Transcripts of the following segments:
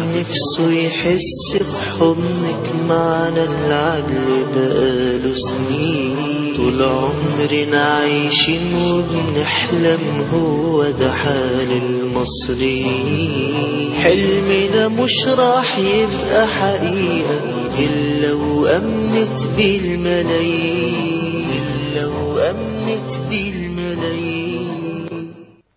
نفسه يحس بحضنك معنا العدل بقاله سنين طول عمرنا عايشين وبنحلم هو ده حال المصريين حلمنا مش راح يبقى حقيقة إلا وأمنت بالملايين إلا وأمنت بالملايين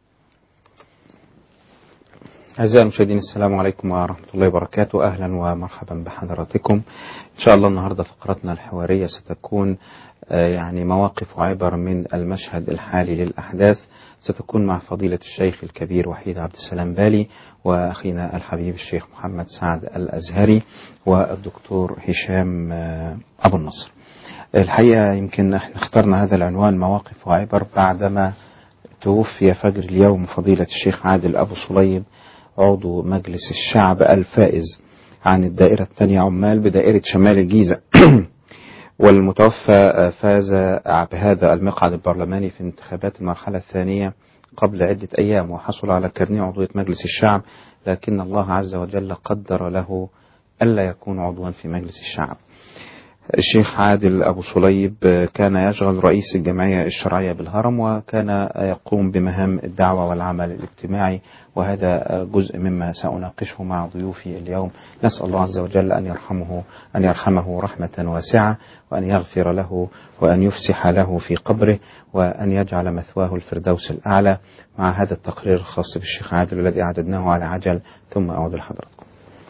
أعزائي المشاهدين السلام عليكم ورحمة الله وبركاته أهلا ومرحبا بحضراتكم إن شاء الله النهاردة فقرتنا الحوارية ستكون آه، يعني مواقف وعبر من المشهد الحالي للأحداث ستكون مع فضيلة الشيخ الكبير وحيد عبد السلام بالي وأخينا الحبيب الشيخ محمد سعد الأزهري والدكتور هشام آه، أبو النصر الحقيقة يمكن احنا اخترنا هذا العنوان مواقف وعبر بعدما توفي فجر اليوم فضيلة الشيخ عادل أبو صليب عضو مجلس الشعب الفائز عن الدائرة الثانية عمال بدائرة شمال الجيزة والمتوفى فاز بهذا المقعد البرلماني في انتخابات المرحلة الثانية قبل عدة أيام وحصل على كرنيه عضوية مجلس الشعب لكن الله عز وجل قدر له ألا يكون عضوا في مجلس الشعب الشيخ عادل أبو صليب كان يشغل رئيس الجمعية الشرعية بالهرم وكان يقوم بمهام الدعوة والعمل الاجتماعي وهذا جزء مما سأناقشه مع ضيوفي اليوم نسأل الله عز وجل أن يرحمه أن يرحمه رحمة واسعة وأن يغفر له وأن يفسح له في قبره وأن يجعل مثواه الفردوس الأعلى مع هذا التقرير الخاص بالشيخ عادل الذي أعددناه على عجل ثم أعود لحضراتكم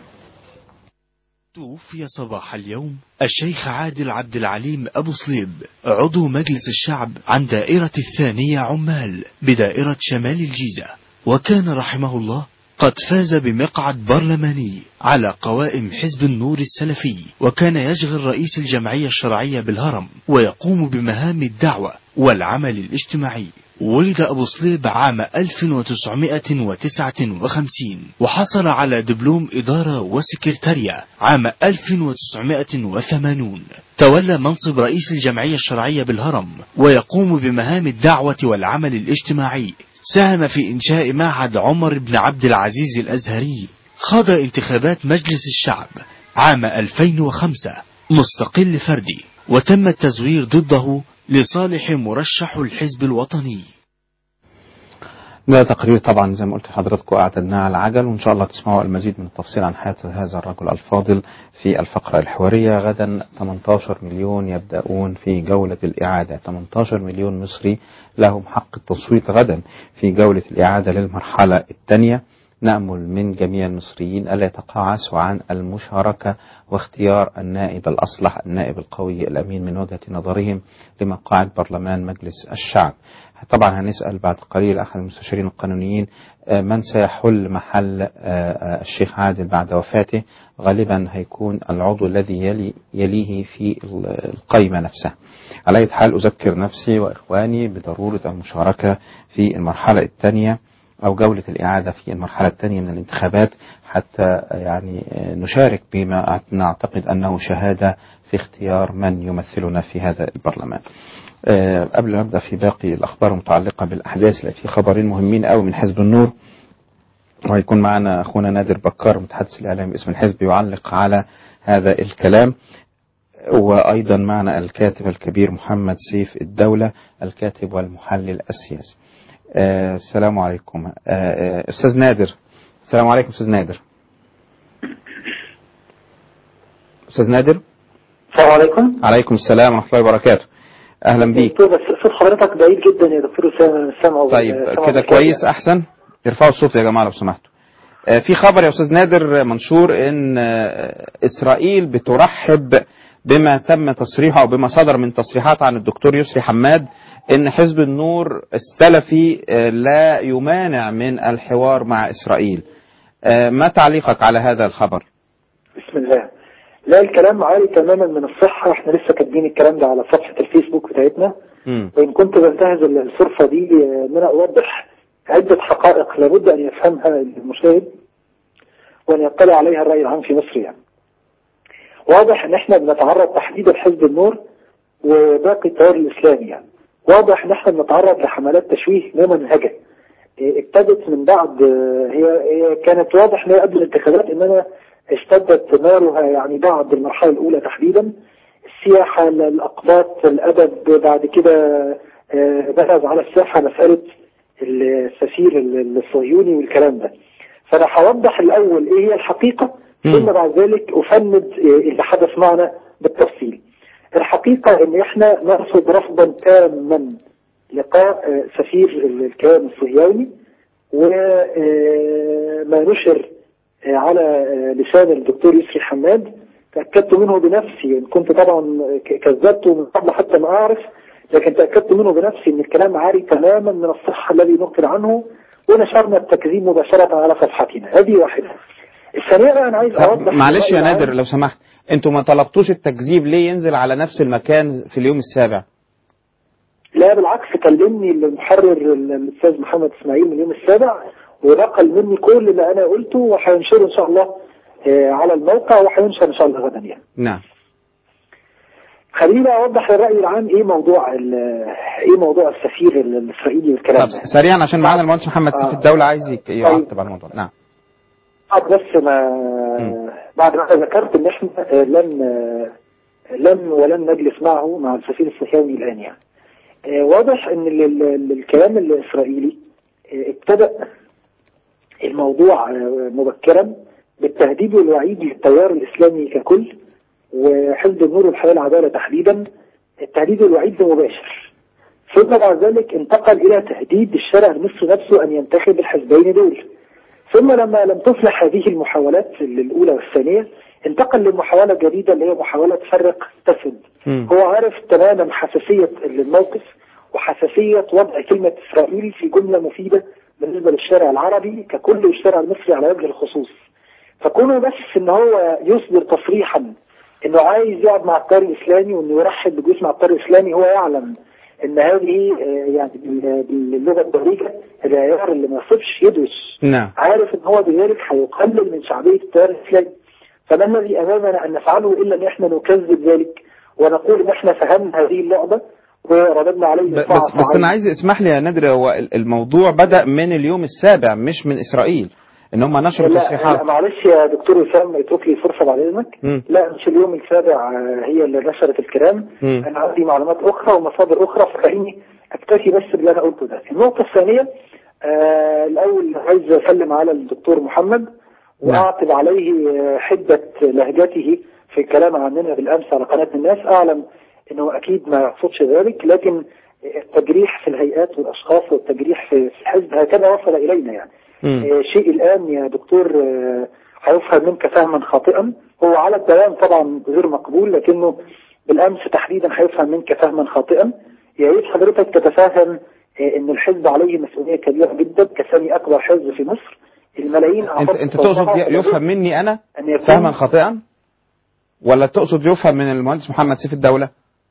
توفي صباح اليوم الشيخ عادل عبد العليم أبو صليب عضو مجلس الشعب عن دائرة الثانية عمال بدائرة شمال الجيزة وكان رحمه الله قد فاز بمقعد برلماني على قوائم حزب النور السلفي وكان يشغل رئيس الجمعية الشرعية بالهرم ويقوم بمهام الدعوة والعمل الاجتماعي ولد أبو صليب عام 1959 وحصل على دبلوم إدارة وسكرتارية عام 1980 تولى منصب رئيس الجمعية الشرعية بالهرم ويقوم بمهام الدعوة والعمل الاجتماعي ساهم في إنشاء معهد عمر بن عبد العزيز الأزهري خاض انتخابات مجلس الشعب عام 2005 مستقل فردي وتم التزوير ضده لصالح مرشح الحزب الوطني ده تقرير طبعا زي ما قلت لحضراتكم اعتدناه على العجل وان شاء الله تسمعوا المزيد من التفصيل عن حياه هذا الرجل الفاضل في الفقره الحواريه غدا 18 مليون يبداون في جوله الاعاده 18 مليون مصري لهم حق التصويت غدا في جوله الاعاده للمرحله الثانيه نأمل من جميع المصريين ألا يتقاعسوا عن المشاركة واختيار النائب الأصلح النائب القوي الأمين من وجهة نظرهم لمقاعد برلمان مجلس الشعب طبعا هنسأل بعد قليل أحد المستشارين القانونيين آه، من سيحل محل آه، آه، الشيخ عادل بعد وفاته غالبا هيكون العضو الذي يلي يليه في القائمة نفسها على أي حال أذكر نفسي وإخواني بضرورة المشاركة في المرحلة الثانية أو جولة الإعادة في المرحلة الثانية من الانتخابات حتى يعني نشارك بما نعتقد أنه شهادة في اختيار من يمثلنا في هذا البرلمان آه، قبل ما نبدأ في باقي الأخبار المتعلقة بالأحداث لا في خبرين مهمين قوي من حزب النور وهيكون معنا أخونا نادر بكار متحدث الإعلام باسم الحزب يعلق على هذا الكلام وأيضا معنا الكاتب الكبير محمد سيف الدولة الكاتب والمحلل السياسي آه، السلام عليكم آه، آه، أستاذ نادر السلام عليكم أستاذ نادر أستاذ نادر السلام عليكم عليكم السلام ورحمة الله وبركاته أهلا بيك دكتور بس صوت حضرتك بعيد جدا يا دكتور اسامه سامعه طيب سامعه كده بشكل كويس أحسن ارفعوا الصوت يا جماعة لو سمحتوا آه، في خبر يا أستاذ نادر منشور إن آه، إسرائيل بترحب بما تم تصريحه أو بما صدر من تصريحات عن الدكتور يسري حماد إن حزب النور السلفي آه، لا يمانع من الحوار مع إسرائيل آه، ما تعليقك على هذا الخبر؟ بسم الله لا الكلام عالي تماما من الصحة احنا لسه كاتبين الكلام ده على صفحة الفيسبوك بتاعتنا مم. وإن كنت بنتهز الفرصة دي آه، ان انا اوضح عدة حقائق لابد ان يفهمها المشاهد وان يطلع عليها الرأي العام في مصر يعني واضح ان احنا بنتعرض تحديدا حزب النور وباقي التيار الاسلامي يعني واضح ان احنا بنتعرض لحملات تشويه ممنهجة ابتدت من بعد هي هي كانت واضح ان هي قبل الانتخابات انما اشتدت نارها يعني بعد المرحله الاولى تحديدا السياحه الاقباط الادب بعد كده آه، بهز على الساحه مساله السفير الصهيوني والكلام ده فانا هوضح الاول ايه هي الحقيقه مم. ثم بعد ذلك افند آه، اللي حدث معنا بالتفصيل الحقيقه ان احنا نرفض رفضا تاما لقاء آه، سفير الكيان الصهيوني وما نشر آه، على آه، لسان الدكتور يسري حماد تأكدت منه بنفسي إن كنت طبعا ك- كذبته من قبل حتى ما أعرف لكن تأكدت منه بنفسي إن الكلام عاري تماما من الصحة الذي نقل عنه ونشرنا التكذيب مباشرة على صفحتنا هذه واحدة الثانية بقى أنا عايز أوضح معلش يا الرأي العام. نادر لو سمحت انتوا ما طلبتوش التكذيب ليه ينزل على نفس المكان في اليوم السابع لا بالعكس كلمني المحرر الاستاذ محمد اسماعيل من اليوم السابع ونقل مني كل اللي انا قلته وهينشره ان شاء الله آه، على الموقع وهينشر ان شاء الله غدا يعني. نعم خليني بقى اوضح للراي العام ايه موضوع ال- ايه موضوع السفير الاسرائيلي والكلام طب ده. سريعا عشان معانا المهندس محمد آه. سيف الدولة عايز يك- يعقب على الموضوع نعم بعد بس ما مم. بعد ما ذكرت ان احنا آه، لن آه، لن ولن نجلس معه مع السفير الصهيوني الان يعني. آه، واضح ان ال- ال- الكلام الاسرائيلي آه، ابتدأ الموضوع آه، مبكرا بالتهديد والوعيد للتيار الاسلامي ككل وحزب النور والحياه العداله تحديدا التهديد والوعيد ده مباشر ثم بعد ذلك انتقل الى تهديد الشارع المصري نفسه ان ينتخب الحزبين دول ثم لما لم تصلح هذه المحاولات الاولى والثانيه انتقل لمحاوله جديده اللي هي محاوله فرق تسد مم. هو عارف تماما حساسيه الموقف وحساسيه وضع كلمه اسرائيل في جمله مفيده بالنسبه للشارع العربي ككل والشارع المصري على وجه الخصوص فكونه بس ان هو يصدر تصريحا انه عايز يقعد مع التيار الاسلامي وانه يرحب بجيش مع التيار الاسلامي هو يعلم ان هذه آه، يعني بال- باللغه الدارجه العيار اللي ما يصيبش يدوش نعم عارف ان هو بذلك هيقلل من شعبيه التيار الاسلامي فما الذي امامنا ان نفعله الا ان احنا نكذب ذلك ونقول ان احنا فهمنا هذه اللعبه ورددنا عليه ب- دفاع بس بس فعال. انا عايز اسمح لي يا نادر هو ال- الموضوع بدأ من اليوم السابع مش من اسرائيل ان هم نشروا لا, لا تصريحات معلش يا دكتور وسام اترك لي فرصه بعد اذنك مم. لا مش اليوم السابع آه، هي اللي نشرت الكلام مم. انا عندي معلومات اخرى ومصادر اخرى فخليني اكتفي بس باللي انا قلته ده النقطه الثانيه آه الاول عايز اسلم على الدكتور محمد واعتب عليه آه، حده لهجته في الكلام عننا بالامس على قناه الناس اعلم انه اكيد ما يقصدش ذلك لكن التجريح في الهيئات والاشخاص والتجريح في في الحزب هكذا وصل الينا يعني مم. آه، شيء الآن يا دكتور آه، هيفهم منك فهما خاطئا هو على الدوام طبعا غير مقبول لكنه بالأمس تحديدا هيفهم منك فهما خاطئا يا ريت حضرتك تتفهم آه، ان الحزب عليه مسؤولية كبيرة جدا كثاني أكبر حزب في مصر الملايين انت أعتقد انت تقصد صوتها ي- يفهم مني انا أن يكون فهما خاطئا ولا تقصد يفهم من المهندس محمد سيف الدولة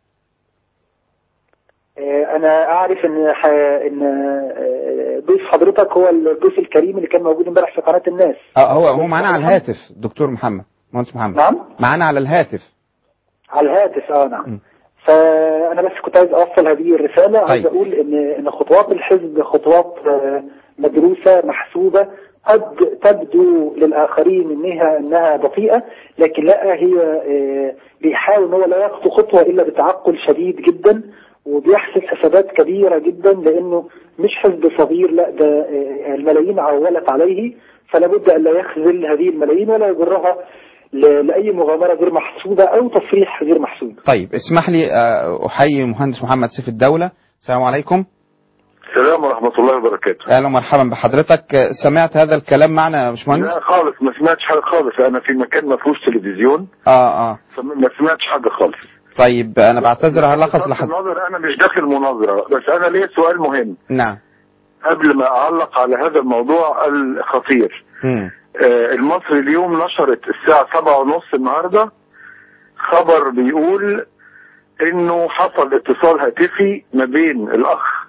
آه، أنا أعرف إن ح... إن آه، ضيف حضرتك هو الضيف الكريم اللي كان موجود امبارح في قناة الناس اه هو هو معانا على الهاتف دكتور محمد مهندس محمد نعم معانا على الهاتف على الهاتف اه نعم م. فانا بس كنت عايز اوصل هذه الرساله عايز طيب. اقول ان ان خطوات الحزب خطوات آه، مدروسه محسوبه قد تبدو للاخرين انها انها بطيئه لكن لا هي آه، بيحاول ان هو لا يخطو خطوه الا بتعقل شديد جدا وبيحسب حسابات كبيره جدا لانه مش حزب صغير لا ده آه، الملايين عولت عليه فلا بد ان لا يخذل هذه الملايين ولا يجرها ل- لاي مغامره غير محسوبه او تصريح غير محسوب طيب اسمح لي آه، احيي مهندس محمد سيف الدولة السلام عليكم السلام ورحمة الله وبركاته اهلا ومرحبا بحضرتك آه، سمعت هذا الكلام معنا يا باشمهندس لا خالص ما سمعتش حاجة خالص أنا في مكان ما فيهوش تلفزيون اه اه فما سمعتش حاجة خالص طيب انا بعتذر هلخص بغض لحد النظر أنا مش داخل مناظرة بس أنا ليا سؤال مهم نعم قبل ما أعلق على هذا الموضوع الخطير مم. آه، المصري اليوم نشرت الساعة سبعة ونص النهاردة خبر بيقول انه حصل اتصال هاتفي ما بين الاخ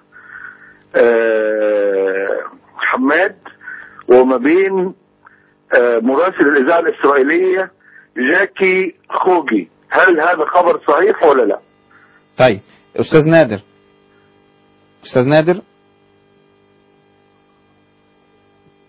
آه، حماد وما بين آه، مراسل الاذاعه الاسرائيليه جاكي خوجي هل هذا خبر صحيح ولا لا؟ طيب استاذ نادر استاذ نادر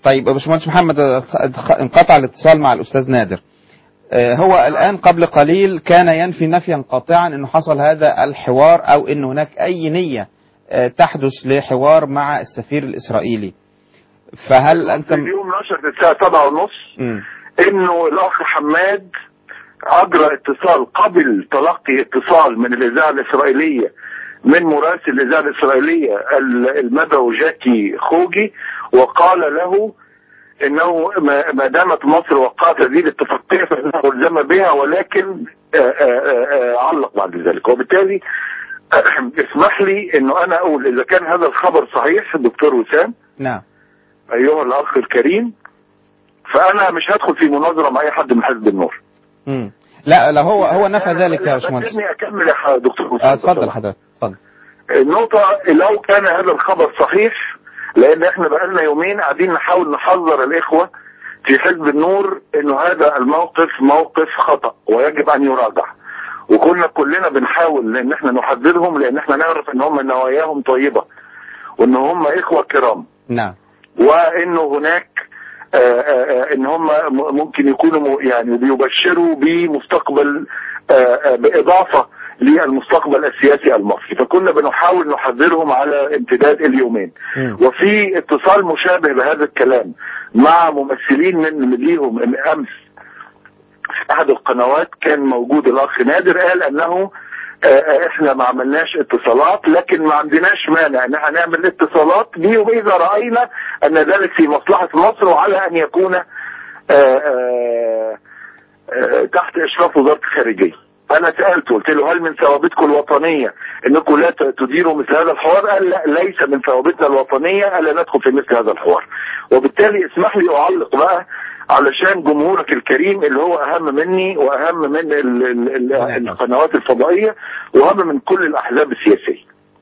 طيب يا باشمهندس محمد اتخ- انقطع الاتصال مع الاستاذ نادر آه، هو الان قبل قليل كان ينفي نفيا قاطعا انه حصل هذا الحوار او ان هناك اي نيه آه، تحدث لحوار مع السفير الاسرائيلي فهل انت في اليوم نشرت الساعة سبعة ونص مم. انه الاخ حماد اجرى اتصال قبل تلقي اتصال من الاذاعه الاسرائيليه من مراسل الاذاعه الاسرائيليه ال- المدعو جاكي خوجي وقال له انه ما ما دامت مصر وقعت هذه الاتفاقيه فانه الزم بها ولكن آه، آه، آه، علق بعد ذلك وبالتالي اسمح لي انه انا اقول اذا كان هذا الخبر صحيح دكتور وسام نعم ايها الاخ الكريم فانا مش هدخل في مناظره مع اي حد من حزب النور مم. لا لا هو هو نفى ذلك يا باشمهندس خليني اكمل يا ح- دكتور آه، وسام اتفضل حضرتك اتفضل النقطة لو كان هذا الخبر صحيح لأن احنا بقالنا يومين قاعدين نحاول نحذر الإخوة في حزب النور إنه هذا الموقف موقف خطأ ويجب أن يراجع وكنا كلنا بنحاول إن احنا نحذرهم لأن احنا نعرف إن هم نواياهم طيبة وإن هم إخوة كرام نعم وانه هناك آه، آه، آه، ان هم م- ممكن يكونوا م- يعني بيبشروا بمستقبل آه، آه، باضافه للمستقبل السياسي المصري فكنا بنحاول نحذرهم على امتداد اليومين مم. وفي اتصال مشابه بهذا الكلام مع ممثلين من ليهم امس في احد القنوات كان موجود الاخ نادر قال انه آه، آه، احنا ما عملناش اتصالات لكن ما عندناش مانع ان احنا نعمل اتصالات دي واذا راينا ان ذلك في مصلحه مصر وعلى ان يكون آه، آه، آه، تحت اشراف وزاره الخارجيه. انا سالته قلت له هل من ثوابتكم الوطنيه انكم لا ت- تديروا مثل هذا الحوار؟ قال لا ليس من ثوابتنا الوطنيه الا ندخل في مثل هذا الحوار. وبالتالي اسمح لي اعلق بقى علشان جمهورك الكريم اللي هو اهم مني واهم من ال ال ال القنوات الفضائيه واهم من كل الاحزاب السياسيه.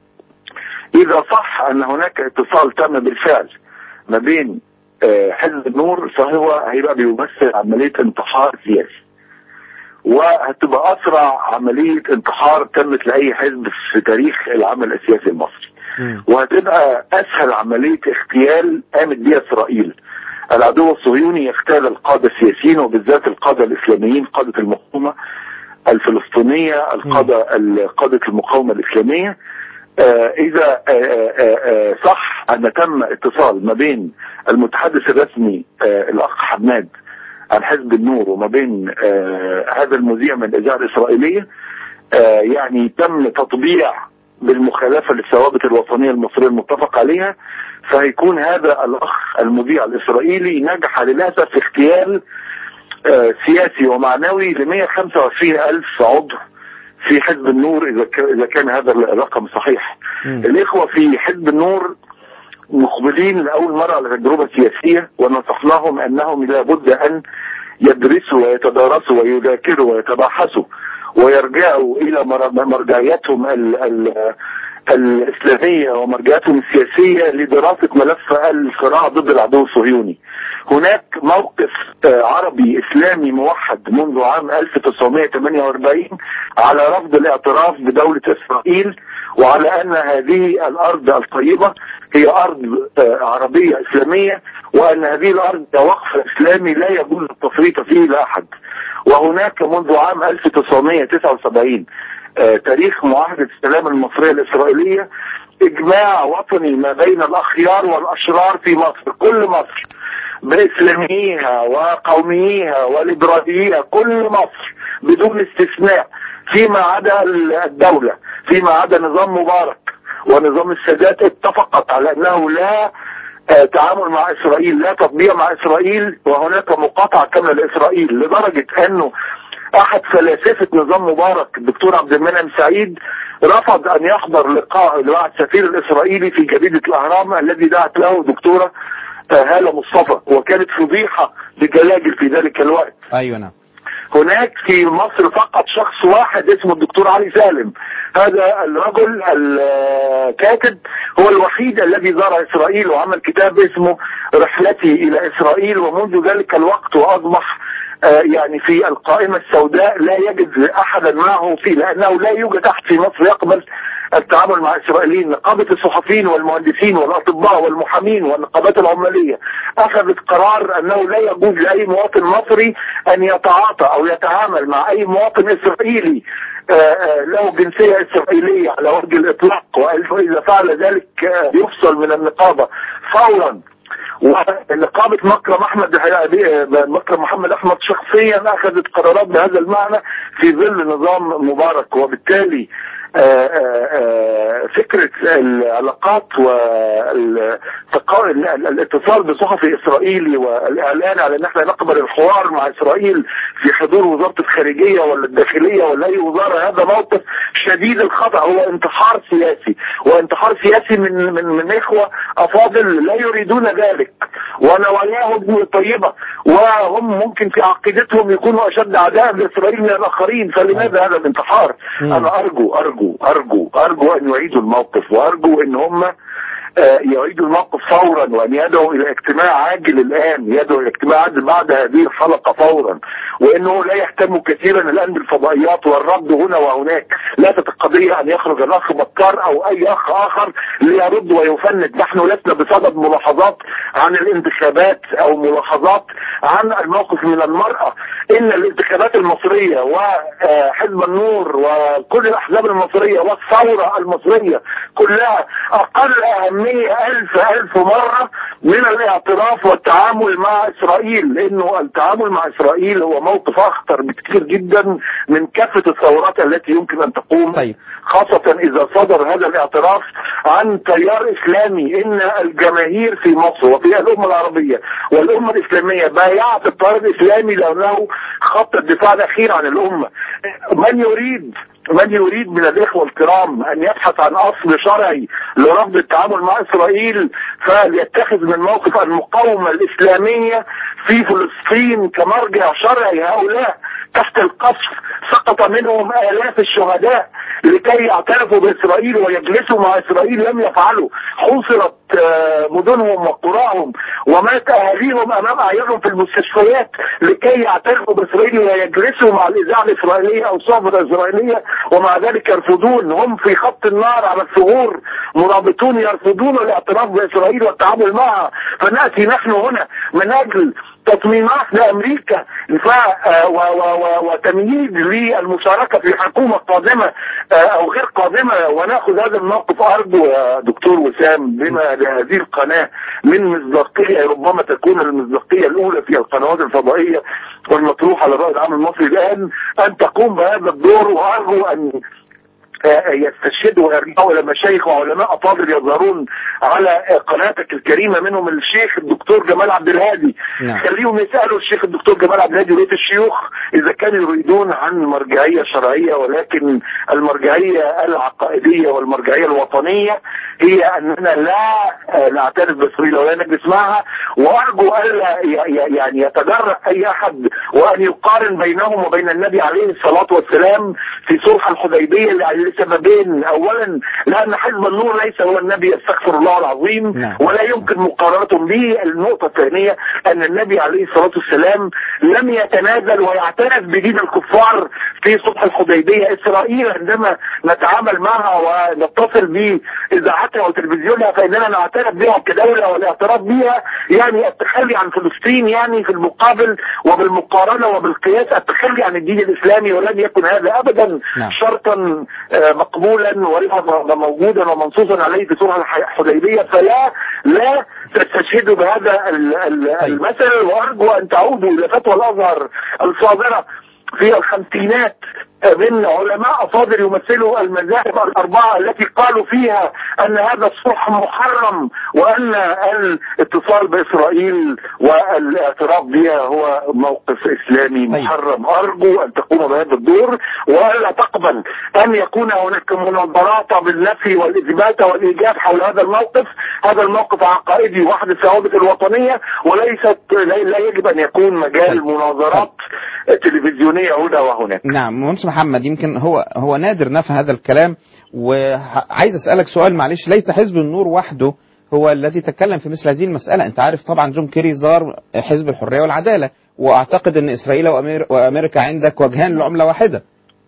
اذا صح ان هناك اتصال تم بالفعل ما بين آه، حزب النور فهو هيبقى بيمثل عمليه انتحار سياسي. وهتبقى اسرع عمليه انتحار تمت لاي حزب في تاريخ العمل السياسي المصري. مم. وهتبقى اسهل عمليه اغتيال قامت بها اسرائيل. العدو الصهيوني يغتال القاده السياسيين وبالذات القاده الاسلاميين قاده المقاومه الفلسطينيه القاده قاده المقاومه الاسلاميه آه، اذا آه، آه، آه، صح ان تم اتصال ما بين المتحدث الرسمي آه، الاخ حماد عن حزب النور وما بين آه، هذا المذيع من الاذاعه الاسرائيليه آه، يعني تم تطبيع بالمخالفه للثوابت الوطنيه المصريه المتفق عليها فهيكون هذا الاخ المذيع الاسرائيلي نجح للاسف في اغتيال آه، سياسي ومعنوي ل 125 الف عضو في حزب النور اذا ك- اذا كان هذا الرقم صحيح. مم. الاخوه في حزب النور مقبلين لاول مره على تجربه سياسيه ونصحناهم انهم لابد ان يدرسوا ويتدارسوا ويذاكروا ويتباحثوا ويرجعوا الى مر- مرجعياتهم ال ال الاسلاميه ومرجعياتهم السياسيه لدراسه ملف الصراع ضد العدو الصهيوني. هناك موقف آه، عربي اسلامي موحد منذ عام 1948 على رفض الاعتراف بدوله اسرائيل وعلى ان هذه الارض الطيبه هي ارض آه، عربيه اسلاميه وان هذه الارض وقف اسلامي لا يجوز التفريط فيه لاحد. وهناك منذ عام 1979 آه، تاريخ معاهدة السلام المصرية الإسرائيلية إجماع وطني ما بين الأخيار والأشرار في مصر كل مصر بإسلاميها وقوميها وليبراليها كل مصر بدون استثناء فيما عدا الدولة فيما عدا نظام مبارك ونظام السادات اتفقت على أنه لا آه، تعامل مع اسرائيل لا تطبيع مع اسرائيل وهناك مقاطعه كامله لاسرائيل لدرجه انه احد فلاسفه نظام مبارك الدكتور عبد المنعم سعيد رفض ان يحضر لقاء مع السفير الاسرائيلي في جريده الاهرام الذي دعت له دكتوره آه، هاله مصطفى وكانت فضيحه بجلاجل في ذلك الوقت ايوه نعم هناك في مصر فقط شخص واحد اسمه الدكتور علي سالم هذا الرجل الكاتب هو الوحيد الذي زار اسرائيل وعمل كتاب اسمه رحلتي الى اسرائيل ومنذ ذلك الوقت واصبح آه، يعني في القائمة السوداء لا يجد أحدا معه فيه لأنه لا يوجد أحد في مصر يقبل التعامل مع الاسرائيليين نقابه الصحفيين والمهندسين والاطباء والمحامين والنقابات العماليه اخذت قرار انه لا يجوز لاي مواطن مصري ان يتعاطى او يتعامل مع اي مواطن اسرائيلي آه، آه، له جنسيه اسرائيليه على وجه الاطلاق واذا فعل ذلك آه، يفصل من النقابه فورا ونقابة مكرم أحمد مكرم محمد أحمد شخصيا أخذت قرارات بهذا المعنى في ظل نظام مبارك وبالتالي آه، آه، آه، فكرة العلاقات والاتصال بصحفي إسرائيلي والإعلان على أن احنا نقبل الحوار مع إسرائيل في حضور وزارة الخارجية ولا الداخلية ولا أي وزارة هذا موقف شديد الخطأ هو انتحار سياسي وانتحار سياسي من من من إخوة أفاضل لا يريدون ذلك ونواياهم طيبة وهم ممكن في عقيدتهم يكونوا أشد أعداء لإسرائيل من الآخرين فلماذا هذا الانتحار؟ أنا أرجو أرجو أرجو أرجو أن يعيدوا الموقف وأرجو أن هم آه، يعيدوا الموقف فورا وان يدعوا الى اجتماع عاجل الان يدعوا الى اجتماع عاجل بعد هذه الحلقه فورا وانه لا يهتموا كثيرا الان بالفضائيات والرد هنا وهناك لا القضيه ان يخرج الاخ بكار او اي اخ اخر ليرد ويفند نحن لسنا بصدد ملاحظات عن الانتخابات او ملاحظات عن الموقف من المراه ان الانتخابات المصريه وحزب النور وكل الاحزاب المصريه والثوره المصريه كلها اقل اهميه ألف ألف مرة من الاعتراف والتعامل مع إسرائيل لأنه التعامل مع إسرائيل هو موقف أخطر بكثير جدا من كافة الثورات التي يمكن أن تقوم طيب. خاصة إذا صدر هذا الاعتراف عن تيار إسلامي إن الجماهير في مصر وفي الأمة العربية والأمة الإسلامية بايعت التيار الإسلامي لأنه خط الدفاع الأخير عن الأمة من يريد من يريد من الإخوة الكرام أن يبحث عن أصل شرعي لرفض التعامل مع إسرائيل فليتخذ من موقف المقاومة الإسلامية في فلسطين كمرجع شرعي هؤلاء تحت القصف سقط منهم آلاف الشهداء لكي يعترفوا بإسرائيل ويجلسوا مع إسرائيل لم يفعلوا حوصرت آه، مدنهم وقراهم ومات أهاليهم أمام أعينهم في المستشفيات لكي يعترفوا بإسرائيل ويجلسوا مع الإذاعة الإسرائيلية أو الصحف الإسرائيلية ومع ذلك يرفضون هم في خط النار على الثغور مرابطون يرفضون الاعتراف بإسرائيل والتعامل معها فنأتي نحن هنا من أجل تطمينات لامريكا ف آه، و- و- و- وتمهيد للمشاركه في حكومه قادمه آه، او غير قادمه وناخذ هذا الموقف ارجو يا دكتور وسام بما لهذه القناه من مصداقيه ربما تكون المصداقيه الاولى في القنوات الفضائيه والمطروحه للراي العام المصري الان ان تقوم بهذا الدور وارجو ان يستشهدوا ويرجعوا الى مشايخ وعلماء افاضل يظهرون على قناتك الكريمه منهم الشيخ الدكتور جمال عبد الهادي نعم. خليهم يسالوا الشيخ الدكتور جمال عبد الهادي ورئيس الشيوخ اذا كانوا يريدون عن مرجعيه شرعيه ولكن المرجعيه العقائديه والمرجعيه الوطنيه هي اننا لا آه، نعترف باسرائيل ولا نجلس معها وارجو الا ي- ي- يعني يتجرأ اي احد وان يقارن بينهم وبين النبي عليه الصلاه والسلام في صلح الحديبيه لسببين اولا لان حزب النور ليس هو النبي استغفر الله العظيم نعم. ولا يمكن مقارنتهم به النقطه الثانيه ان النبي عليه الصلاه والسلام لم يتنازل ويعترف بدين الكفار في صلح الحديبيه اسرائيل عندما نتعامل معها ونتصل باذاعتها وتلفزيونها فاننا نعترف بها كدوله والاعتراف بها يعني التخلي عن فلسطين يعني في المقابل وبالمقارنه وبالقياس التخلي عن الدين الاسلامي ولن يكن هذا ابدا نعم. شرطا آه، مقبولا وليس موجودا ومنصوصا عليه في صلح الح- الحديبيه فلا لا تستشهدوا بهذا ال- ال- طيب. المثل وارجو ان تعودوا الى فتوى الازهر الصادره في الخمسينات من علماء افاضل يمثلوا المذاهب الاربعه التي قالوا فيها ان هذا الصلح محرم وان الاتصال باسرائيل والاعتراف بها هو موقف اسلامي طيب. محرم ارجو ان تقوم بهذا الدور والا تقبل ان يكون هناك مناظرات بالنفي والاثبات والايجاب حول هذا الموقف هذا الموقف عقائدي واحد الثوابت الوطنيه وليست لا لا يجب ان يكون مجال طيب. مناظرات تلفزيونيه هنا وهناك نعم مهندس محمد يمكن هو هو نادر نفى هذا الكلام وعايز اسالك سؤال معلش ليس حزب النور وحده هو الذي تكلم في مثل هذه المساله انت عارف طبعا جون كيري زار حزب الحريه والعداله واعتقد ان اسرائيل وأمير- وامريكا عندك وجهان لعمله واحده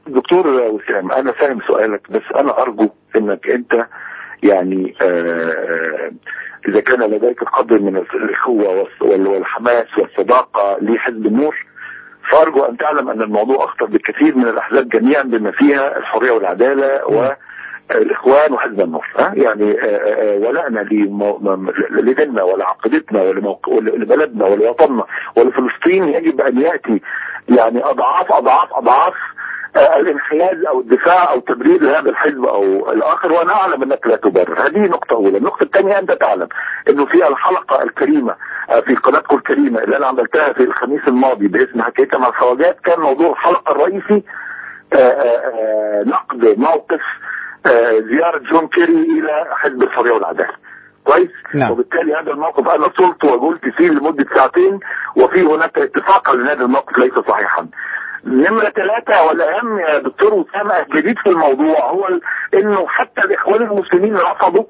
دكتور وسام انا فاهم سؤالك بس انا ارجو انك انت يعني آه اذا كان لديك قدر من الاخوه والص- وال- والحماس والصداقه لحزب النور فارجو ان تعلم ان الموضوع اخطر بكثير من الاحزاب جميعا بما فيها الحريه والعداله و الاخوان وحزب النور ها يعني آه، آه، ولائنا لمو- م- لديننا ولعقيدتنا ولموق- ولبلدنا ولوطننا ولفلسطين يجب ان ياتي يعني اضعاف اضعاف اضعاف آه، الانحياز او الدفاع او تبرير لهذا الحزب او الاخر وانا اعلم انك لا تبرر هذه نقطه اولى النقطه الثانيه انت تعلم انه في الحلقه الكريمه آه، في قناتكم الكريمه اللي انا عملتها في الخميس الماضي باسم حكايتها مع الخواجات كان موضوع الحلقه الرئيسي آه، آه، آه، نقد موقف آه، زياره جون كيري الى حزب الحريه والعداله كويس نعم. وبالتالي هذا الموقف انا صرت وقلت فيه لمده ساعتين وفي هناك اتفاق ان هذا الموقف ليس صحيحا نمرة ثلاثة والأهم يا دكتور أسامة الجديد في الموضوع هو ال- إنه حتى الإخوان المسلمين رفضوا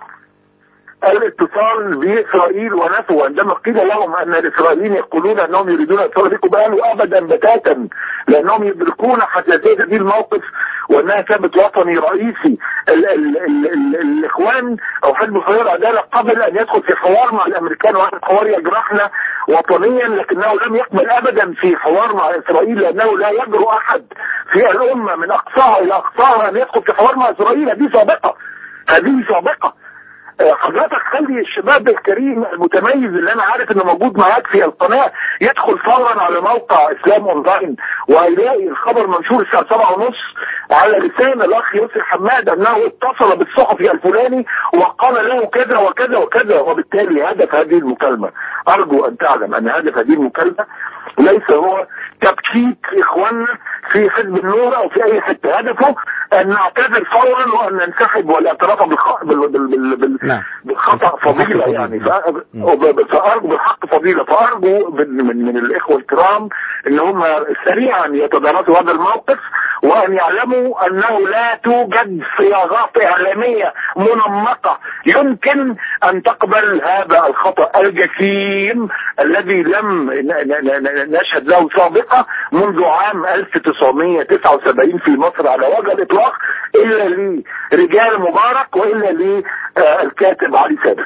الاتصال بإسرائيل ونفوا عندما قيل لهم أن الإسرائيليين يقولون أنهم يريدون الاتصال بكم قالوا أبدا بتاتا لأنهم يدركون حساسية هذه الموقف وأنها كانت وطني رئيسي ال ال ال ال الإخوان أو حزب الحرية والعدالة قبل أن يدخل في حوار مع الأمريكان وهذا الحوار يجرحنا وطنيا لكنه لم يقبل أبدا في حوار مع إسرائيل لأنه لا يجرؤ أحد في الأمة من أقصاها إلى أقصاها أن يدخل في حوار مع إسرائيل هذه سابقة هذه سابقة آه، حضرتك خلي الشباب الكريم المتميز اللي انا عارف انه موجود معاك في القناه يدخل فورا على موقع اسلام اونلاين وهيلاقي الخبر منشور الساعه 7 ونص على لسان الاخ يسري حماد انه اتصل بالصحفي الفلاني وقال له كذا وكذا وكذا وبالتالي هدف هذه المكالمه ارجو ان تعلم ان هدف هذه المكالمه ليس هو تبكيت اخواننا في حزب النور او في اي حته هدفه ان نعتذر فورا وان ننسحب والاعتراف بالخ... بال... بال... بال... بال... نعم. بالخطا بالحق فضيله فضيلة. يعني مم. ف... وب- فارجو بالحق فضيله فارجو من, من من الاخوه الكرام ان هم سريعا يتدارسوا هذا الموقف وان يعلموا انه لا توجد صياغات اعلاميه منمقه يمكن ان تقبل هذا الخطا الجسيم الذي لم ن- ن- ن- نشهد له سابقه منذ عام 1979 في مصر على وجه الاطلاق الا لرجال مبارك والا للكاتب علي سادة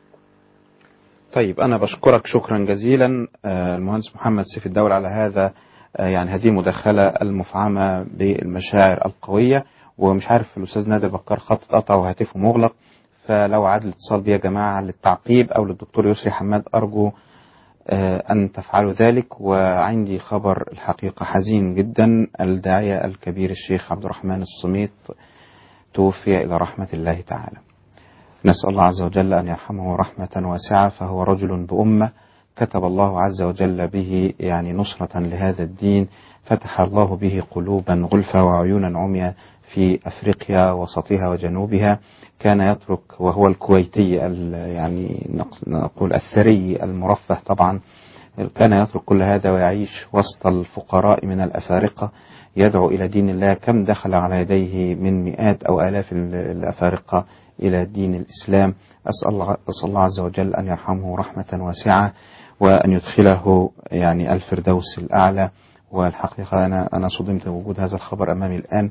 طيب أنا بشكرك شكرا جزيلا آه، المهندس محمد سيف الدولة على هذا آه، يعني هذه المداخلة المفعمة بالمشاعر القوية ومش عارف الأستاذ نادر بكار خط قطع وهاتفه مغلق فلو عاد الاتصال بي يا جماعة للتعقيب أو للدكتور يسري حماد أرجو آه، أن تفعلوا ذلك وعندي خبر الحقيقة حزين جدا الداعية الكبير الشيخ عبد الرحمن الصميت توفي إلى رحمة الله تعالى نسأل الله عز وجل أن يرحمه رحمة واسعة فهو رجل بأمة كتب الله عز وجل به يعني نصرة لهذا الدين فتح الله به قلوبا غلفا وعيونا عميا في أفريقيا وسطها وجنوبها كان يترك وهو الكويتي ال- يعني نق- نقول الثري المرفه طبعا كان يترك كل هذا ويعيش وسط الفقراء من الأفارقة يدعو إلى دين الله كم دخل على يديه من مئات أو آلاف ال- الأفارقة إلى دين الإسلام أسأل الله, أسأل الله عز وجل أن يرحمه رحمة واسعة وأن يدخله يعني الفردوس الأعلى والحقيقة أنا أنا صدمت بوجود هذا الخبر أمامي الآن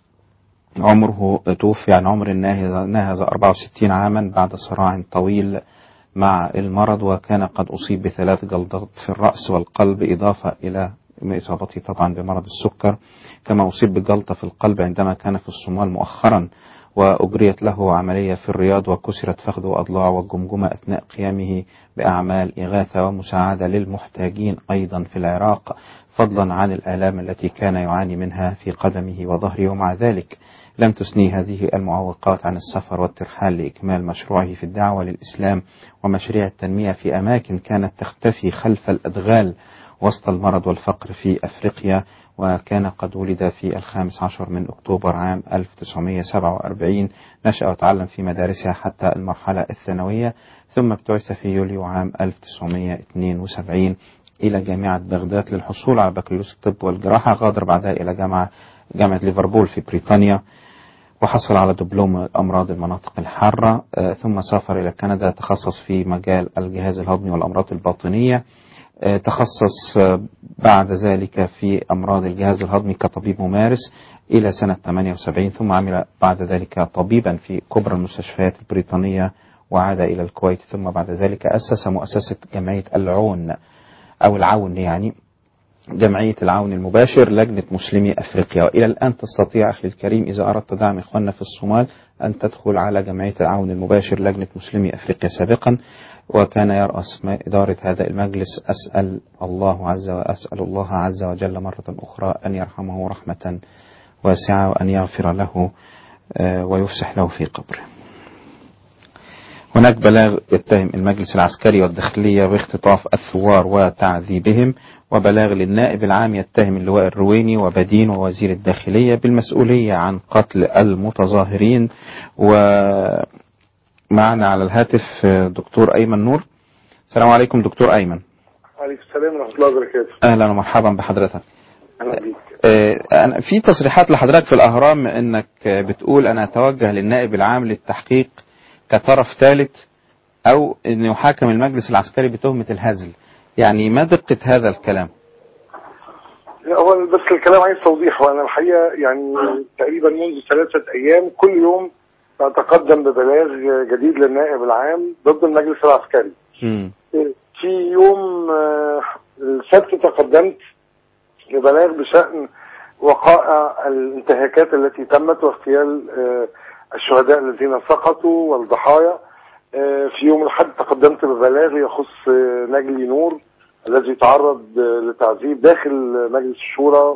عمره توفي عن عمر ناهز ناهز 64 عاما بعد صراع طويل مع المرض وكان قد أصيب بثلاث جلطات في الرأس والقلب إضافة إلى إصابته طبعا بمرض السكر كما أصيب بجلطة في القلب عندما كان في الصومال مؤخرا وأجريت له عملية في الرياض وكسرت فخذه وأضلاعه والجمجمة أثناء قيامه بأعمال إغاثة ومساعدة للمحتاجين أيضا في العراق فضلا عن الآلام التي كان يعاني منها في قدمه وظهره ومع ذلك لم تثني هذه المعوقات عن السفر والترحال لإكمال مشروعه في الدعوة للإسلام ومشاريع التنمية في أماكن كانت تختفي خلف الأدغال وسط المرض والفقر في أفريقيا وكان قد ولد في الخامس عشر من أكتوبر عام 1947 نشأ وتعلم في مدارسها حتى المرحلة الثانوية ثم ابتعث في يوليو عام 1972 إلى جامعة بغداد للحصول على بكالوريوس الطب والجراحة غادر بعدها إلى جامعة جامعة ليفربول في بريطانيا وحصل على دبلوم أمراض المناطق الحارة آه، ثم سافر إلى كندا تخصص في مجال الجهاز الهضمي والأمراض الباطنية آه، تخصص آه، بعد ذلك في أمراض الجهاز الهضمي كطبيب ممارس إلى سنة 78 ثم عمل بعد ذلك طبيبا في كبرى المستشفيات البريطانية وعاد إلى الكويت ثم بعد ذلك أسس مؤسسة جمعية العون أو العون يعني جمعية العون المباشر لجنة مسلمي أفريقيا وإلى الآن تستطيع أخي الكريم إذا أردت دعم إخواننا في الصومال أن تدخل على جمعية العون المباشر لجنة مسلمي أفريقيا سابقا وكان يرأس ما- إدارة هذا المجلس أسأل الله عز وأسأل الله عز وجل مرة أخرى أن يرحمه رحمة واسعة وأن يغفر له آه، ويفسح له في قبره هناك بلاغ يتهم المجلس العسكري والداخلية باختطاف الثوار وتعذيبهم وبلاغ للنائب العام يتهم اللواء الرويني وبدين ووزير الداخلية بالمسؤولية عن قتل المتظاهرين ومعنا على الهاتف دكتور أيمن نور السلام عليكم دكتور أيمن عليكم السلام ورحمة الله وبركاته أهلا ومرحبا بحضرتك أهلا بيك آه، أنا في تصريحات لحضرتك في الأهرام أنك آه، بتقول أنا أتوجه للنائب العام للتحقيق كطرف ثالث أو أن يحاكم المجلس العسكري بتهمة الهزل يعني ما دقة هذا الكلام هو بس الكلام عايز توضيح وأنا الحقيقة يعني تقريبا منذ ثلاثة أيام كل يوم أتقدم ببلاغ جديد للنائب العام ضد المجلس العسكري مم. في يوم آه، السبت تقدمت ببلاغ بشأن وقائع الانتهاكات التي تمت واغتيال آه، الشهداء الذين سقطوا والضحايا آه، في يوم الأحد تقدمت ببلاغ يخص آه، نجلي نور الذي تعرض آه، لتعذيب داخل مجلس الشورى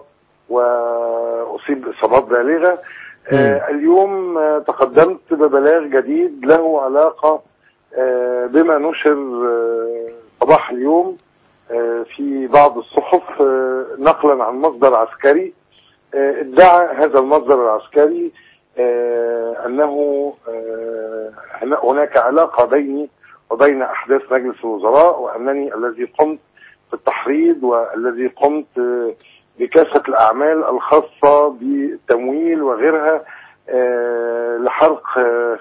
وأصيب بإصابات بالغة آه، اليوم آه، تقدمت ببلاغ جديد له علاقة آه، بما نشر آه، صباح اليوم آه، في بعض الصحف آه، نقلا عن مصدر عسكري آه، ادعى هذا المصدر العسكري آه، انه آه، هنا- هناك علاقه بيني وبين احداث مجلس الوزراء وانني الذي قمت بالتحريض والذي قمت آه، بكافه الاعمال الخاصه بالتمويل وغيرها آه، لحرق آه،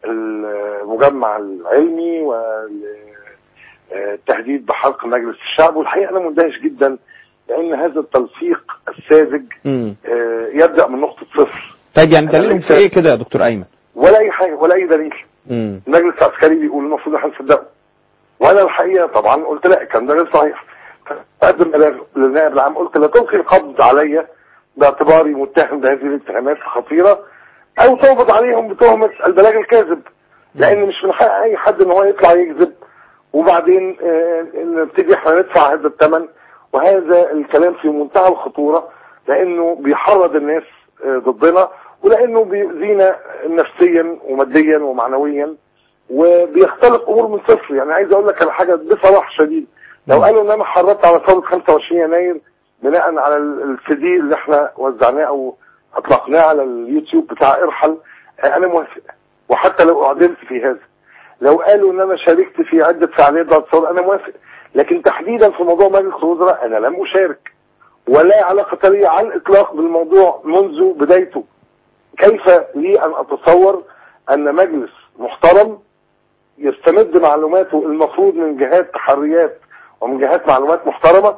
المجمع العلمي والتهديد بحرق مجلس الشعب والحقيقه انا مندهش جدا لان هذا التلفيق الساذج مم. آه، يبدا من نقطه صفر طيب يعني دليلهم في إيه كده يا دكتور أيمن ولا اي حاجه ولا اي دليل مم. المجلس العسكري بيقول المفروض احنا نصدقه وانا الحقيقه طبعا قلت لا الكلام ده غير صحيح فقدم بلاغ للنائب العام قلت لا تلقي القبض عليا باعتباري متهم بهذه الاتهامات الخطيره او تقبض عليهم بتهمه البلاغ الكاذب لان مش من حق اي حد ان هو يطلع يكذب وبعدين آه، نبتدي احنا ندفع هذا الثمن وهذا الكلام في منتهى الخطوره لانه بيحرض الناس آه، ضدنا ولانه بيؤذينا نفسيا وماديا ومعنويا وبيختلق امور من صفر يعني عايز اقول لك على حاجه بصراحه شديد لو قالوا ان انا حرضت على ثوره 25 يناير بناء على السي دي اللي احنا وزعناه او اطلقناه على اليوتيوب بتاع ارحل آه، انا موافق وحتى لو اعدمت في هذا لو قالوا ان انا شاركت في عده فعاليات ضد الثوره انا موافق لكن تحديدا في موضوع مجلس الوزراء انا لم اشارك ولا علاقه لي على الاطلاق بالموضوع منذ بدايته كيف لي ان اتصور ان مجلس محترم يستمد معلوماته المفروض من جهات تحريات ومن جهات معلومات محترمه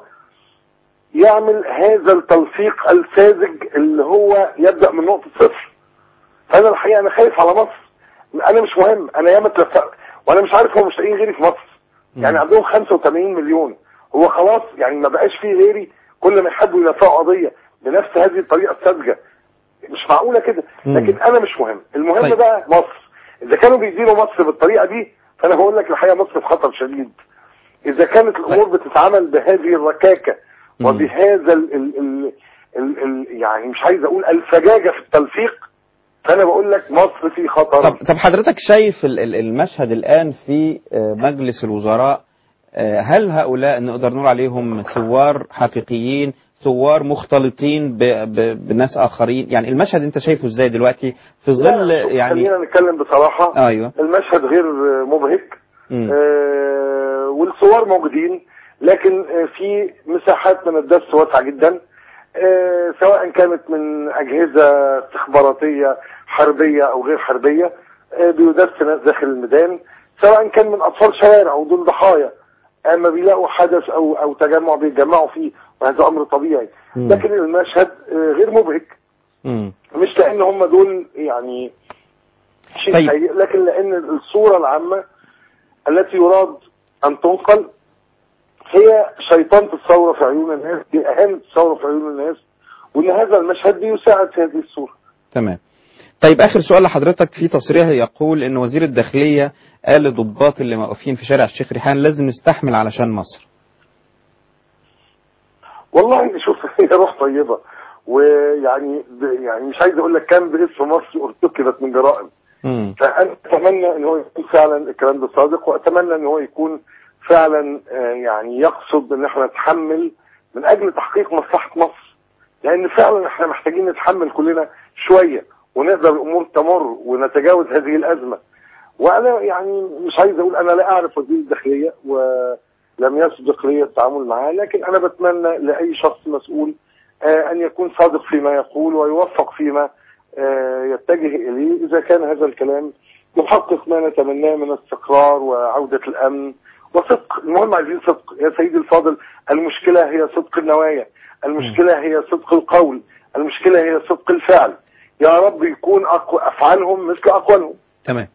يعمل هذا التلفيق الساذج اللي هو يبدا من نقطه صفر فانا الحقيقه انا خايف على مصر انا مش مهم انا ياما اتلفقت وانا مش عارف هم مش لاقيين غيري في مصر يعني عندهم 85 مليون هو خلاص يعني ما بقاش فيه غيري كل ما يحبوا يلفقوا قضيه بنفس هذه الطريقه الساذجه مش معقوله كده مم. لكن انا مش مهم المهم طيب. بقى مصر اذا كانوا بيديروا مصر بالطريقه دي فانا بقول لك الحقيقه مصر في خطر شديد اذا كانت الامور بتتعامل بهذه الركاكه مم. وبهذا ال ال ال ال ال يعني مش عايز اقول الفجاجه في التلفيق فانا بقول لك مصر في خطر طب طب حضرتك شايف ال- ال- المشهد الآن في آه، مجلس الوزراء آه، هل هؤلاء نقدر نقول عليهم ثوار حقيقيين ثوار مختلطين ب- ب- بناس آخرين يعني المشهد أنت شايفه إزاي دلوقتي في ظل لا، شوف، يعني خلينا نتكلم بصراحه أيوه المشهد غير مبهج مم. آه والصور موجودين لكن آه في مساحات من الدس واسعه جدا آه سواء كانت من اجهزه استخباراتيه حربيه او غير حربيه آه بيدس ناس داخل الميدان سواء كان من اطفال شوارع ودول ضحايا اما بيلاقوا حدث او او تجمع بيتجمعوا فيه وهذا امر طبيعي مم. لكن المشهد آه، غير مبهج مم. مش لان هم دول يعني شيء طيب. سيء لكن لان الصوره العامه التي يراد ان تنقل هي شيطنة الثورة في عيون الناس دي أهم الثورة في عيون الناس وإن هذا المشهد بيساعد في هذه الصورة تمام طيب اخر سؤال لحضرتك في تصريح يقول ان وزير الداخليه قال لضباط اللي موقفين في شارع الشيخ ريحان لازم نستحمل علشان مصر والله شوف هي روح طيبة ويعني ب- يعني مش عايز اقول لك كان باسم مصر ارتكبت من جرائم مم. فانا اتمنى ان هو يكون فعلا الكلام ده صادق واتمنى ان هو يكون فعلا آه، يعني يقصد ان احنا نتحمل من اجل تحقيق مصلحة مصر لان فعلا احنا محتاجين نتحمل كلنا شوية ونقدر الامور تمر ونتجاوز هذه الازمة وانا يعني مش عايز اقول انا لا اعرف وزير الداخلية ولم يسبق لي التعامل معاه لكن انا بتمنى لاي شخص مسؤول آه، ان يكون صادق فيما يقول ويوفق فيما آه، يتجه اليه اذا كان هذا الكلام يحقق ما نتمناه من استقرار وعودة الامن وصدق المهم عايزين صدق يا سيدي الفاضل المشكلة هي صدق النوايا المشكلة هي صدق القول المشكلة هي صدق الفعل يا رب يكون أقوى أفعالهم مثل أقوالهم تمام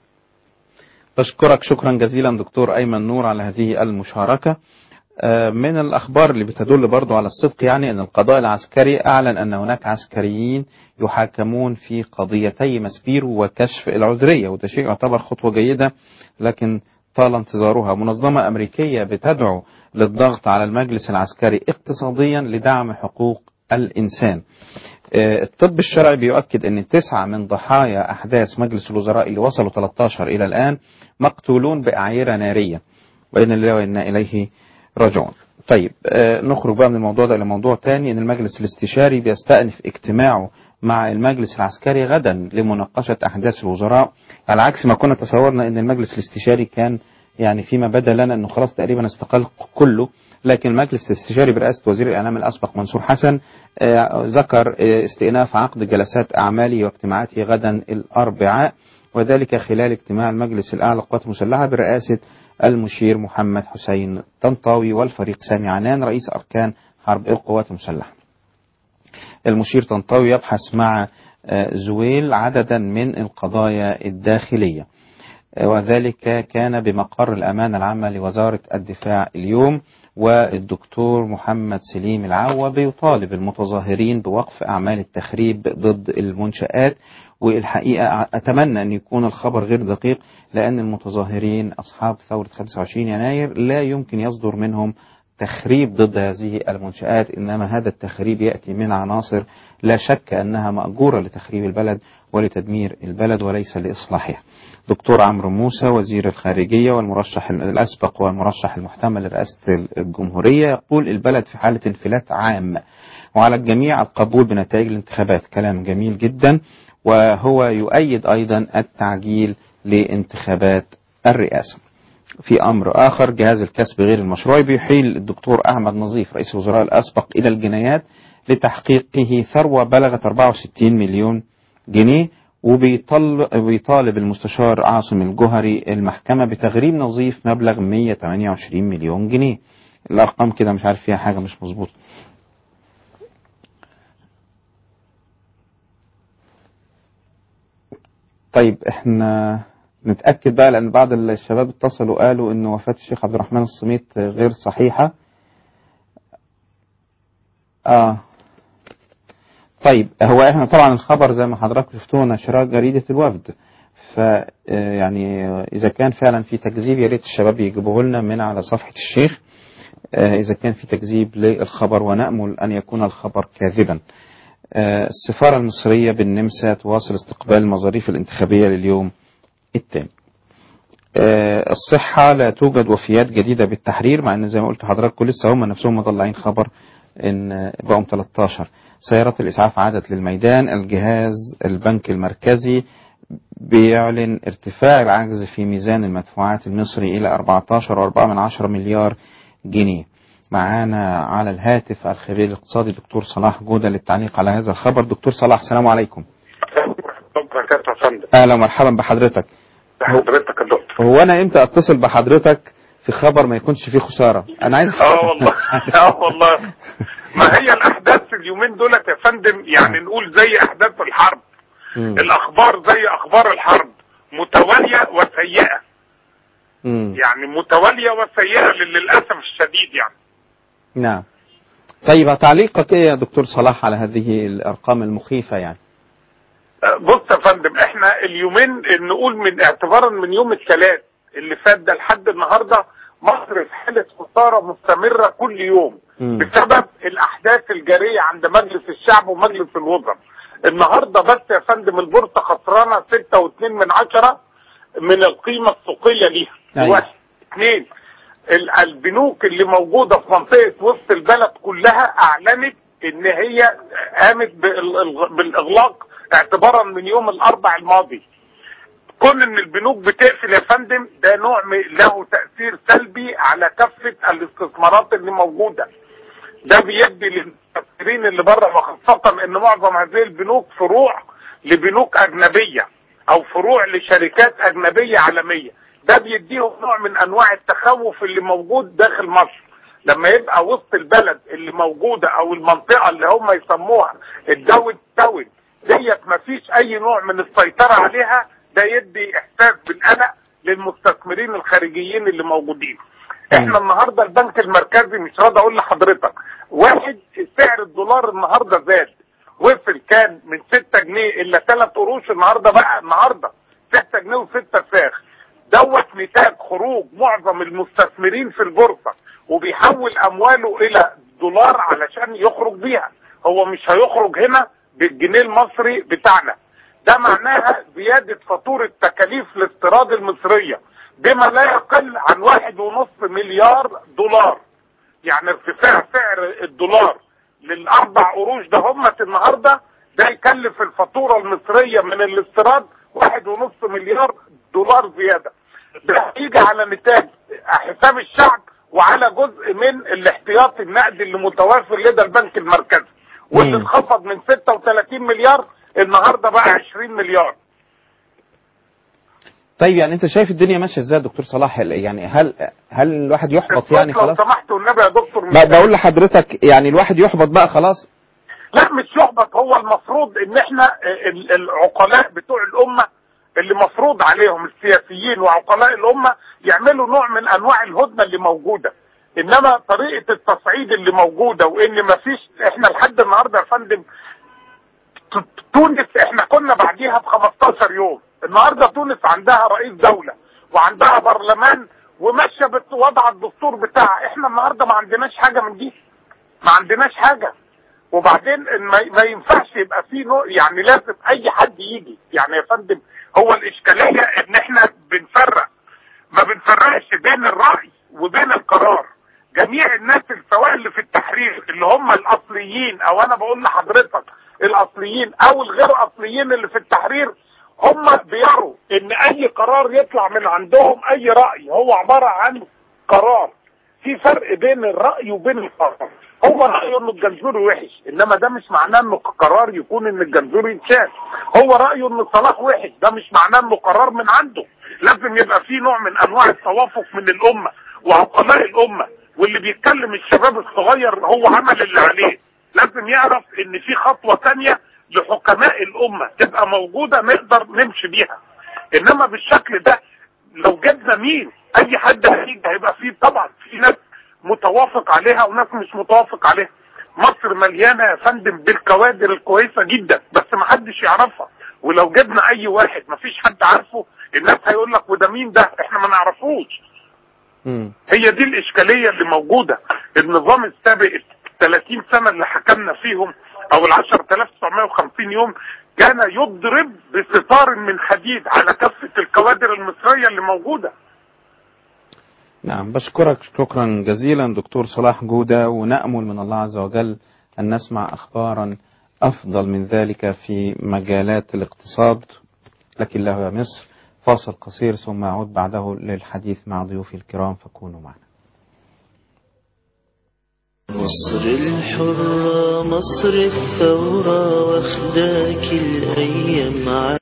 بشكرك شكرا جزيلا دكتور أيمن نور على هذه المشاركة آه، من الأخبار اللي بتدل برضو على الصدق يعني أن القضاء العسكري أعلن أن هناك عسكريين يحاكمون في قضيتي مسبير وكشف العذرية وده شيء يعتبر خطوة جيدة لكن طال انتظارها منظمة أمريكية بتدعو للضغط على المجلس العسكري اقتصاديا لدعم حقوق الإنسان آه، الطب الشرعي بيؤكد أن تسعة من ضحايا أحداث مجلس الوزراء اللي وصلوا 13 إلى الآن مقتولون بأعيرة نارية وإن الله وإنا إليه راجعون طيب آه، نخرج بقى من الموضوع ده لموضوع تاني ان المجلس الاستشاري بيستأنف اجتماعه مع المجلس العسكري غدا لمناقشة احداث الوزراء على عكس ما كنا تصورنا ان المجلس الاستشاري كان يعني فيما بدا لنا انه خلاص تقريبا استقال كله لكن المجلس الاستشاري برئاسة وزير الاعلام الاسبق منصور حسن آه، ذكر آه، استئناف عقد جلسات اعماله واجتماعاته غدا الاربعاء وذلك خلال اجتماع المجلس الاعلى للقوات المسلحه برئاسه المشير محمد حسين طنطاوي والفريق سامي عنان رئيس أركان حرب القوات المسلحة المشير طنطاوي يبحث مع آه، زويل عددا من القضايا الداخلية آه، وذلك كان بمقر الأمانة العامة لوزارة الدفاع اليوم والدكتور محمد سليم العوة بيطالب المتظاهرين بوقف أعمال التخريب ضد المنشآت والحقيقة أتمنى أن يكون الخبر غير دقيق لأن المتظاهرين أصحاب ثورة 25 يناير لا يمكن يصدر منهم تخريب ضد هذه المنشآت إنما هذا التخريب يأتي من عناصر لا شك أنها مأجورة لتخريب البلد ولتدمير البلد وليس لإصلاحها دكتور عمرو موسى وزير الخارجية والمرشح الأسبق والمرشح المحتمل لرئاسة الجمهورية يقول البلد في حالة انفلات عام وعلى الجميع القبول بنتائج الانتخابات كلام جميل جدا وهو يؤيد أيضا التعجيل لانتخابات الرئاسة في أمر آخر جهاز الكسب غير المشروع بيحيل الدكتور أحمد نظيف رئيس الوزراء الأسبق إلى الجنايات لتحقيقه ثروة بلغت 64 مليون جنيه وبيطالب المستشار عاصم الجهري المحكمة بتغريم نظيف مبلغ 128 مليون جنيه الأرقام كده مش عارف فيها حاجة مش مظبوطة طيب احنا نتأكد بقى لأن بعض الشباب اتصلوا قالوا إن وفاة الشيخ عبد الرحمن الصميت غير صحيحة. آه طيب هو احنا طبعا الخبر زي ما حضراتكم شفتوه نشرها جريدة الوفد. ف يعني إذا كان فعلا في تكذيب يا ريت الشباب يجيبوه لنا من على صفحة الشيخ. إذا كان في تكذيب للخبر ونأمل أن يكون الخبر كاذبا. السفارة المصرية بالنمسا تواصل استقبال المظاريف الانتخابية لليوم الثاني آه الصحة لا توجد وفيات جديدة بالتحرير مع ان زي ما قلت لحضراتكم لسه هم نفسهم مطلعين خبر ان بقوا 13 سيارات الاسعاف عادت للميدان الجهاز البنك المركزي بيعلن ارتفاع العجز في ميزان المدفوعات المصري الى 14.4 مليار جنيه معانا على الهاتف الخبير الاقتصادي دكتور صلاح جودة للتعليق على هذا الخبر دكتور صلاح السلام عليكم بركاته يا فندم اهلا ومرحبا بحضرتك حضرتك يا دكتور هو انا امتى اتصل بحضرتك في خبر ما يكونش فيه خساره انا عايز اه والله اه والله ما هي الاحداث اليومين دولت يا فندم يعني نقول زي احداث الحرب مم. الاخبار زي اخبار الحرب متواليه وسيئه مم. يعني متواليه وسيئه للاسف الشديد يعني نعم طيب تعليقك ايه يا دكتور صلاح على هذه الارقام المخيفه يعني بص يا فندم احنا اليومين نقول من اعتبارا من يوم الثلاث اللي فات ده لحد النهارده مصر في حاله خساره مستمره كل يوم مم. بسبب الاحداث الجاريه عند مجلس الشعب ومجلس الوزراء النهارده بس يا فندم البورصه خسرانه 6.2 من عشرة من القيمه السوقيه ليها أيوة. واحد اثنين ال- البنوك اللي موجوده في منطقه وسط البلد كلها اعلنت ان هي قامت بال- بالاغلاق اعتبارا من يوم الاربع الماضي كون ان البنوك بتقفل يا فندم ده نوع من- له تاثير سلبي على كافه الاستثمارات اللي موجوده ده بيدي للمستثمرين اللي بره وخاصه ان معظم هذه البنوك فروع لبنوك اجنبيه او فروع لشركات اجنبيه عالميه ده بيديهم نوع من انواع التخوف اللي موجود داخل مصر لما يبقى وسط البلد اللي موجوده او المنطقه اللي هم يسموها الداون تاون ديت مفيش اي نوع من السيطره عليها ده يدي احساس بالقلق للمستثمرين الخارجيين اللي موجودين احنا النهارده البنك المركزي مش راضي اقول لحضرتك واحد سعر الدولار النهارده زاد وصل كان من 6 جنيه الا 3 قروش النهارده بقى النهارده 6 جنيه و6 فاخ دوت نتاج خروج معظم المستثمرين في البورصه وبيحول امواله الى دولار علشان يخرج بيها هو مش هيخرج هنا بالجنيه المصري بتاعنا ده معناها زيادة فاتورة تكاليف الاستيراد المصرية بما لا يقل عن واحد ونص مليار دولار يعني ارتفاع سعر الدولار للأربع قروش ده همت النهاردة ده يكلف الفاتورة المصرية من الاستيراد واحد ونص مليار دولار زيادة ده هيجي على نتاج حساب الشعب وعلى جزء من الاحتياطي النقدي اللي متوافر لدى البنك المركزي واللي مم. انخفض من 36 مليار النهارده بقى 20 مليار طيب يعني انت شايف الدنيا ماشيه ازاي يا دكتور صلاح يعني هل هل الواحد يحبط يعني لو خلاص سمحت والنبي يا دكتور مش ب- بقول لحضرتك يعني الواحد يحبط بقى خلاص لا مش يحبط هو المفروض ان احنا ال- العقلاء بتوع الامه اللي مفروض عليهم السياسيين وعقلاء الامه يعملوا نوع من انواع الهدنه اللي موجوده انما طريقه التصعيد اللي موجوده وان مفيش احنا لحد النهارده يا فندم ت- تونس احنا كنا بعديها ب 15 يوم النهارده تونس عندها رئيس دوله وعندها برلمان وماشيه بوضع الدستور بتاعها احنا النهارده ما عندناش حاجه من دي ما عندناش حاجه وبعدين إن ما ما ينفعش يبقى في نوع يعني لازم اي حد يجي يعني يا فندم هو الاشكاليه ان احنا بنفرق ما بنفرقش بين الراي وبين القرار جميع الناس سواء اللي في التحرير اللي هم الاصليين او انا بقول لحضرتك الاصليين او الغير اصليين اللي في التحرير هم بيروا ان اي قرار يطلع من عندهم اي راي هو عباره عن قرار في فرق بين الراي وبين القرار هو رايه انه الجنزوري وحش انما ده مش معناه انه قرار يكون ان الجنزوري يتشال هو رايه ان صلاح وحش ده مش معناه انه قرار من عنده لازم يبقى في نوع من انواع التوافق من الامه وعقلاء الامه واللي بيتكلم الشباب الصغير هو عمل اللي عليه لازم يعرف ان في خطوه تانية لحكماء الامه تبقى موجوده نقدر نمشي بيها انما بالشكل ده لو جبنا مين اي حد هيجي هيبقى فيه طبعا في ناس متوافق عليها وناس مش متوافق عليها مصر مليانه يا فندم بالكوادر الكويسه جدا بس ما حدش يعرفها ولو جبنا اي واحد ما فيش حد عارفه الناس هيقول لك وده مين ده احنا ما نعرفوش مم. هي دي الاشكاليه اللي موجوده النظام السابق ال 30 سنه اللي حكمنا فيهم او ال 10950 يوم كان يضرب بستار من حديد على كافه الكوادر المصريه اللي موجوده نعم بشكرك شكرا جزيلا دكتور صلاح جودة ونأمل من الله عز وجل أن نسمع أخبارا أفضل من ذلك في مجالات الاقتصاد لكن له يا مصر فاصل قصير ثم أعود بعده للحديث مع ضيوفي الكرام فكونوا معنا مصر الحرة مصر الثورة واخداك الأيام